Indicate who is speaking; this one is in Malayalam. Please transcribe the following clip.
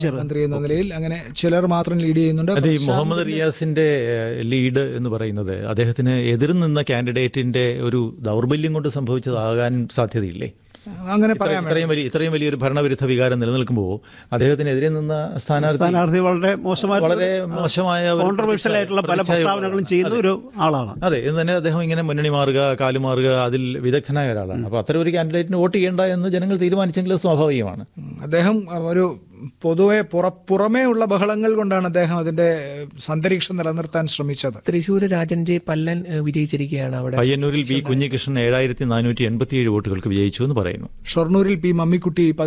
Speaker 1: മന്ത്രി എന്ന നിലയിൽ അങ്ങനെ ചിലർ മാത്രം ലീഡ് ചെയ്യുന്നുണ്ട്
Speaker 2: അത് ഈ മുഹമ്മദ് റിയാസിന്റെ ഏഹ്, ലീഡ് എന്ന് പറയുന്നത് അദ്ദേഹത്തിന് എതിർ നിന്ന കാൻഡിഡേറ്റിന്റെ ഒരു ദൗർബല്യം കൊണ്ട് സംഭവിച്ചതാകാൻ സാധ്യതയില്ലേ
Speaker 1: അങ്ങനെ
Speaker 2: ഇത്ര-
Speaker 1: പറയാം
Speaker 2: ഇത്രയും വലിയ ഇത്രയും വലിയൊരു ഭരണവിരുദ്ധ വികാരം നിലനിൽക്കുമ്പോൾ അദ്ദേഹത്തിനെതിരെ നിന്ന സ്ഥാനാർത്ഥി
Speaker 3: സ്ഥാനാർത്ഥി വളരെ മോശമായ
Speaker 2: വളരെ മോശമായ ഒരു
Speaker 3: കോൺട്രവേഴ്ഷ്യൽ ആയിട്ടുള്ള പല
Speaker 2: പ്രതിച്ഛായ-
Speaker 3: പ്രസ്താവനകളും ചെയ്യുന്ന ഒരു ആളാണ്
Speaker 2: അതെ ഇത് തന്നെ അദ്ദേഹം ഇങ്ങനെ മുന്നണി മാറുക കാലുമാറുക അതിൽ വിദഗ്ധനായ ഒരാളാണ് അപ്പോൾ അത്തരം ഒരു കാൻഡിഡേറ്റിന് വോട്ട് ചെയ്യേണ്ട എന്ന് ജനങ്ങൾ തീരുമാനിച്ചെങ്കിൽ അത് സ്വാഭാവികമാണ്
Speaker 1: അദ്ദേഹം ഒരു പൊതുവെ പുറ പുറമേ ഉള്ള ബഹളങ്ങൾ കൊണ്ടാണ് അദ്ദേഹം അതിന്റെ അന്തരീക്ഷം നിലനിർത്താൻ ശ്രമിച്ചത്
Speaker 4: തൃശ്ശൂർ രാജൻ ജെ പല്ലൻ ഏഹ്, വിജയിച്ചിരിക്കുകയാണ് അവിടെ
Speaker 2: പയ്യന്നൂരിൽ ബി കുഞ്ഞികൃഷ്ണൻ ഏഴായിരത്തി നാനൂറ്റി എൺപത്തിയേഴ് വോട്ടുകൾക്ക് വിജയിച്ചു എന്ന് പറയുന്നു
Speaker 1: ഷൊർണൂരിൽ പി മമ്മിക്കുട്ടി